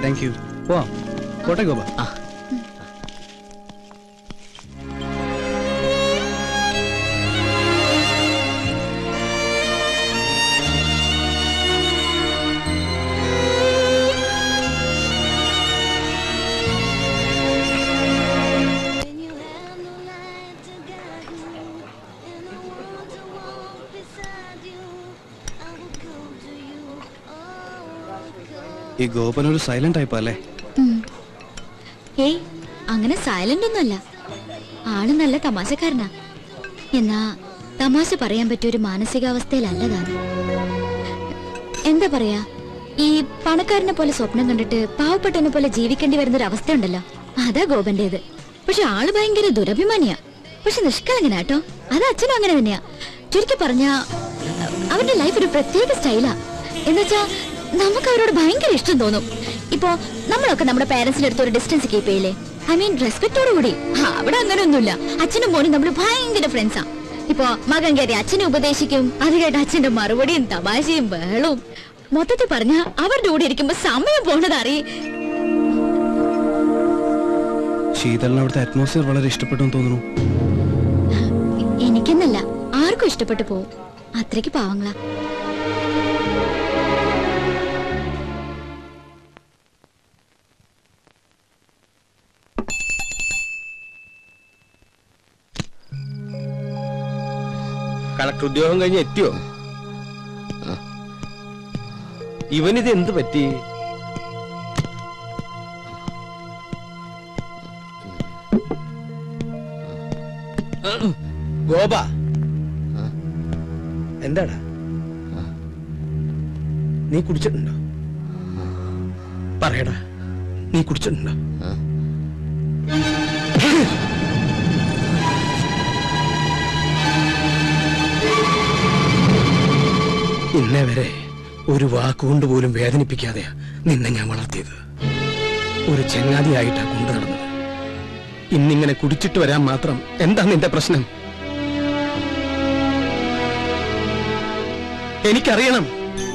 Thank you പോവാം പോട്ടെ ഗോപ ഈ ഗോപൻ ഒരു സൈലന്റ് ടൈപ്പ് അല്ലേ ഏയ് അങ്ങനെ സൈലന്റ് ഒന്നുമല്ല ആള് നല്ല തമാശക്കാരനാ എന്നാ തമാശ പറയാൻ പറ്റിയ ഒരു മാനസികാവസ്ഥയിലല്ല താൻ എന്താ പറയാ ഈ പണക്കാരനെ പോലെ സ്വപ്നം കണ്ടിട്ട് പാവപ്പെട്ടവനെ പോലെ ജീവിക്കേണ്ടി വരുന്ന ഒരു അവസ്ഥ ഉണ്ടല്ലോ അതാ ഗോപന്റേത് പക്ഷെ ആള് ഭയങ്കര ദുരഭിമാനിയാ പക്ഷെ നിഷ്കളങ്കനാട്ടോ അത് അച്ഛനും അങ്ങനെ തന്നെയാ ചുരുക്കി പറഞ്ഞ അവന്റെ ലൈഫ് ഒരു പ്രത്യേക സ്റ്റൈലാ എന്നുവെച്ചാ നമുക്ക് അവരോട് ഭയങ്കര ഇഷ്ടം തോന്നും ഇപ്പോ നമ്മളൊക്കെ നമ്മുടെ പേരൻസിന്റെ അടുത്ത് ഒരു ഡിസ്റ്റൻസ് കീപ്പ് ചെയ്യില്ലേ ഐ മീൻ റെസ്പെക്ടോട് കൂടി ആ, അവിടെ അങ്ങനെ ഒന്നുമില്ല അച്ഛനും മോനും നമ്മൾ ഭയങ്കര ഫ്രണ്ട്സാ ഇപ്പോ മകൻ കയറി അച്ഛനെ ഉപദേശിക്കും അത് കേട്ട് അച്ഛന്റെ മറുപടിയും തമാശയും ബഹളവും മൊത്തത്തിൽ പറഞ്ഞ അവരുടെ കൂടെ ഇരിക്കുമ്പോ സമയം പോണത് അറിയേ ശീതളിന് അവിടുത്തെ അറ്റ്മോസ്ഫിയർ വളരെ ഇഷ്ടപ്പെട്ടു എന്ന് തോന്നുന്നു എനിക്കെന്നല്ല ആർക്കും ഇഷ്ടപ്പെട്ടു പോവും അത്രയ്ക്ക് പാവങ്ങളാ കളക്ടർ ഉദ്യോഗം കഴിഞ്ഞ് എത്തിയോ ഇവനിത് എന്ത് പറ്റി ഗോപ എന്താടാ നീ കുടിച്ചിട്ടുണ്ടോ പറയടാ നീ കുടിച്ചിട്ടുണ്ടോ ഇന്നേ വരെ ഒരു വാക്കുകൊണ്ട് പോലും വേദനിപ്പിക്കാതെ നിന്നെ ഞാൻ വളർത്തിയത് ഒരു ചങ്ങാതിയായിട്ടാ കൊണ്ടു നടന്നത് ഇന്നിങ്ങനെ കുടിച്ചിട്ട് വരാൻ മാത്രം എന്താ നിന്റെ പ്രശ്നം എനിക്കറിയണം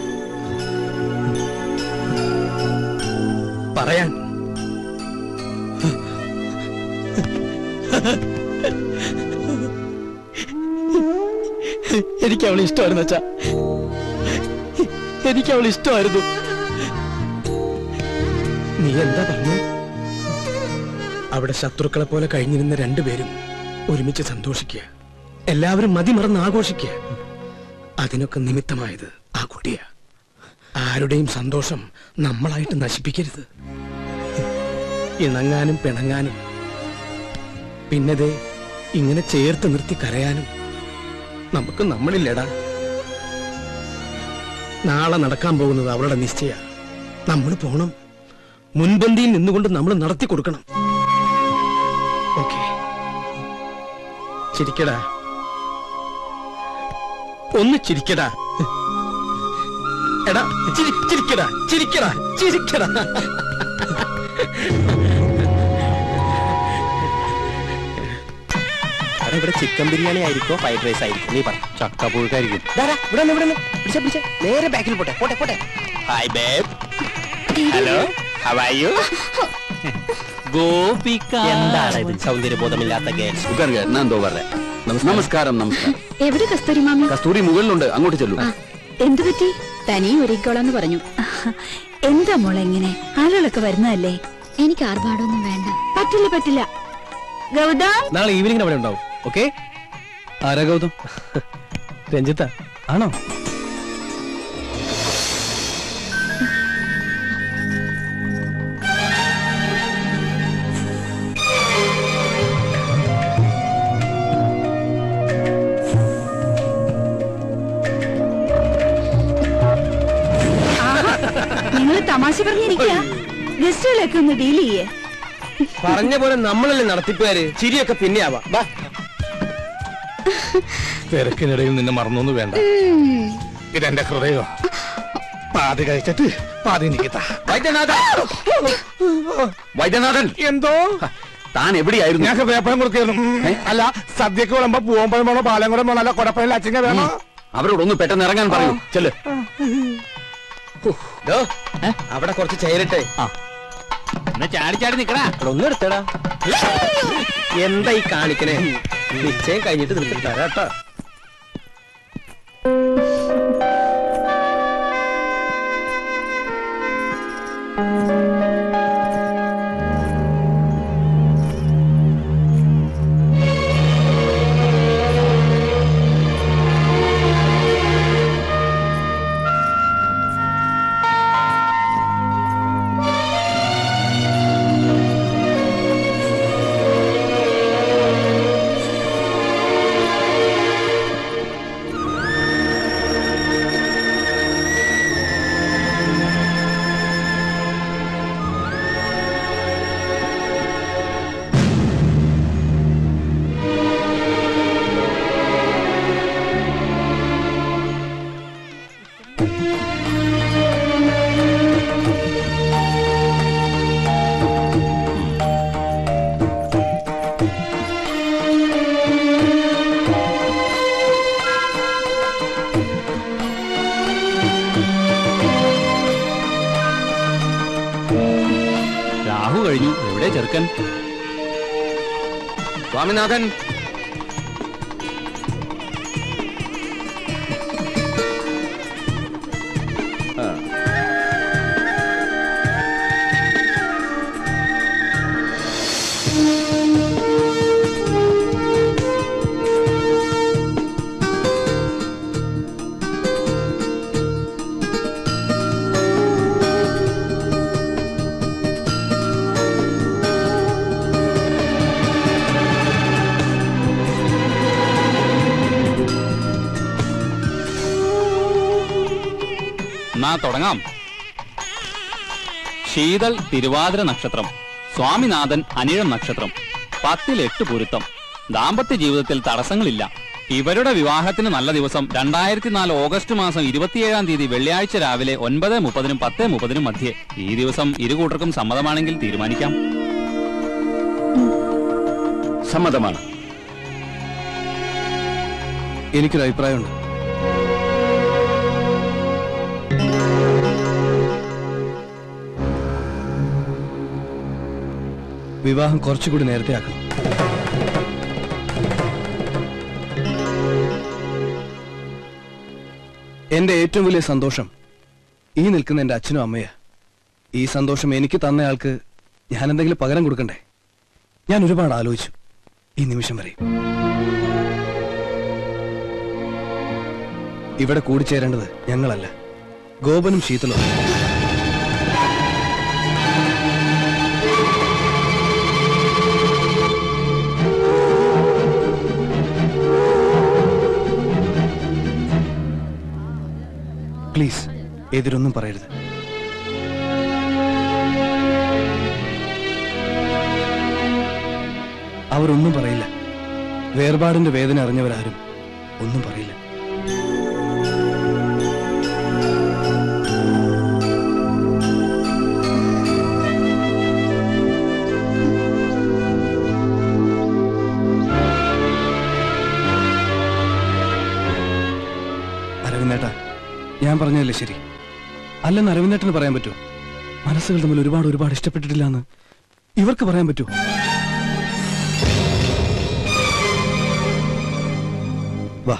പറയാൻ എനിക്ക് അവളെ ഇഷ്ടമായിരുന്നു അച്ഛാ എനിക്ക് അവൾ ഇഷ്ടമായിരുന്നു നീ എന്താ പറഞ്ഞു അവിടെ ശത്രുക്കളെ പോലെ കഴിഞ്ഞിരുന്ന രണ്ടുപേരും ഒരുമിച്ച് സന്തോഷിക്കുക എല്ലാവരും മതിമറന്ന് ആഘോഷിക്കുക അതിനൊക്കെ നിമിത്തമായത് ആ കുട്ടിയാ ആരുടെയും സന്തോഷം നമ്മളായിട്ട് നശിപ്പിക്കരുത് ഇണങ്ങാനും പിണങ്ങാനും പിന്നതേ ഇങ്ങനെ ചേർത്ത് നിർത്തി കരയാനും നമുക്ക് നമ്മളില്ലടാ നാളെ നടക്കാൻ പോകുന്നത് അവളുടെ നിശ്ചയ നമ്മൾ പോണം മുൻപന്തിയിൽ നിന്നുകൊണ്ട് നമ്മൾ നടത്തി കൊടുക്കണം ഓക്കെ ചിരിക്കടാ ഒന്ന് ചിരിക്കടാ എടാ ചിരി ചിരിക്കടാ ചിരിക്കടാ ചിരിക്കടാ ഇവിടെ ചിക്കൻ ബിരിയാണി ആയിരിക്കോ ഫ്രൈഡ് റൈസ് ആയിരിക്കും നീ പറ ചക്കപ്പുഴുക്കായിരിക്കും ഇവിടെ നിന്ന്, ഇവിടെ നിന്ന്. പിടിച്ചേ, പിടിച്ചേ. നേരെ ബാക്കിൽ പോട്ടെ പോട്ടെ പോട്ടെ hi babe hello how are you Gopika എന്താണ് ഇത് സൗന്ദര്യബോധമില്ലാത്ത ഗേൾസ് ഉഗർഗ ഞാൻ എന്തോ പറഞ്ഞേ നമസ്കാരം നമസ്കാരം എവിടെ കസ്തൂരി മാമി കസ്തൂരി മുകളിലുണ്ട് അങ്ങോട്ട് ചെല്ലു എന്തു പറ്റി തനിയും ഒരുക്കോളാന്ന് പറഞ്ഞു എന്താ മോളെ ഇങ്ങനെ ആളുകളൊക്കെ വരുന്നതല്ലേ എനിക്ക് ആർഭാടൊന്നും വേണ്ട പറ്റില്ല പറ്റില്ല ഗൗതം നാളെ ഈവനിങ്ങിന് അവിടെ ഉണ്ടാവും ഓക്കെ ആരാ ഗൗതം രഞ്ജിത്ത ആണോ നിങ്ങൾ തമാശ പറഞ്ഞിരിക്കുക ഗസ്റ്റുകളൊക്കെ ഒന്ന് ഡീൽ ചെയ്യേ പറഞ്ഞ പോലെ നമ്മളല്ലേ നടത്തിപ്പുകാര് ചിരിയൊക്കെ പിന്നെ ആവാം ബാ തിരക്കിനിടയിൽ നിന്നെ മറന്നൊന്നും വേണ്ട ഇതെന്റെ ഹൃദയോ പാതി കഴിച്ചിട്ട് പാതി നിൽക്കത്ത വൈദ്യനാഥൻ വൈദ്യനാഥൻ എന്തോ താൻ എവിടെയായിരുന്നു ഞങ്ങൾക്ക് വേപ്പനം കൊടുക്കായിരുന്നു ഉം. അല്ല സദ്യക്ക് വിളമ്പോ പൂവമ്പഴം വേണോ പാലം കൂടെ വേണോ അല്ല കുടപ്പനിൽ അച്ചിങ്ങ വേണോ അവരോടൊന്ന് പെട്ടെന്ന് ഇറങ്ങാൻ പറയൂ ചെല്ല് ദോ, അവിടെ കുറച്ച് ചേരട്ടെ എന്നാ ചാടി ചാടി നിക്കടാ ഒന്ന് എടുത്തടാ എന്താ ഈ കാണിക്കണേ നിശ്ചയം കഴിഞ്ഞിട്ട് നിനക്ക് തരാട്ടോ രാഹു കഴിഞ്ഞു എവിടെ ചെറുക്കൻ സ്വാമിനാഥൻ എന്നാ തുടങ്ങാം ശീതൾ തിരുവാതിര നക്ഷത്രം സ്വാമിനാഥൻ അനിഴം നക്ഷത്രം പത്തിൽ എട്ട് പൊരുത്തം ദാമ്പത്യ ജീവിതത്തിൽ തടസ്സങ്ങളില്ല ഇവരുടെ വിവാഹത്തിന് നല്ല ദിവസം രണ്ടായിരത്തി നാല് ഓഗസ്റ്റ് മാസം ഇരുപത്തിയേഴാം തീയതി വെള്ളിയാഴ്ച രാവിലെ ഒൻപത് മുപ്പതിനും പത്ത് മുപ്പതിനും മധ്യേ ഈ ദിവസം ഇരു കൂട്ടർക്കും സമ്മതമാണെങ്കിൽ തീരുമാനിക്കാം സമ്മതമാണ് എനിക്കൊരു അഭിപ്രായമുണ്ട് വിവാഹം കുറച്ചുകൂടി നേരത്തെ ആക്കണം എന്റെ ഏറ്റവും വലിയ സന്തോഷം ഈ നിൽക്കുന്ന എന്റെ അച്ഛനും അമ്മയാ ഈ സന്തോഷം എനിക്ക് തന്നയാൾക്ക് ഞാൻ എന്തെങ്കിലും പകരം കൊടുക്കണ്ടേ ഞാൻ ഒരുപാട് ആലോചിച്ചു ഈ നിമിഷം വരെ ഇവിടെ കൂടിച്ചേരേണ്ടത് ഞങ്ങളല്ല ഗോപനും ശീതളും പ്ലീസ് എതിരൊന്നും പറയരുത് അവരൊന്നും പറയില്ല വേർപാടിന്റെ വേദന അറിഞ്ഞവരാരും ഒന്നും പറയില്ല അരവിന്ദേട്ടാ ഞാൻ പറഞ്ഞതല്ലേ ശരി അല്ലെന്ന് അരവിന്ദേട്ടന് പറയാൻ പറ്റുമോ മനസ്സുകൾ തമ്മിൽ ഒരുപാട് ഒരുപാട് ഇഷ്ടപ്പെട്ടിട്ടില്ല എന്ന് ഇവർക്ക് പറയാൻ പറ്റുമോ വാ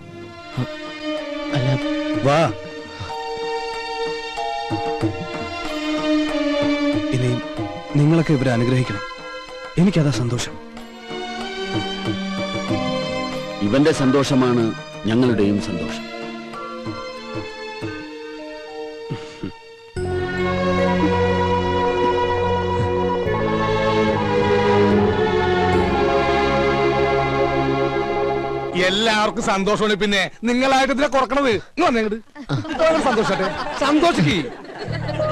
വാ ഇനിയും നിങ്ങളൊക്കെ ഇവരെ അനുഗ്രഹിക്കണം എനിക്കതാ സന്തോഷം ഇവന്റെ സന്തോഷമാണ് ഞങ്ങളുടെയും സന്തോഷം എല്ലാവർക്കും സന്തോഷമാണ് പിന്നെ നിങ്ങളായിട്ട് ഇതിനെ കുറക്കണത് ഇങ്ങ് വന്നേ ഇങ്ങട്. എല്ലാവർക്കും സന്തോഷട്ടെ സന്തോഷിക്ക്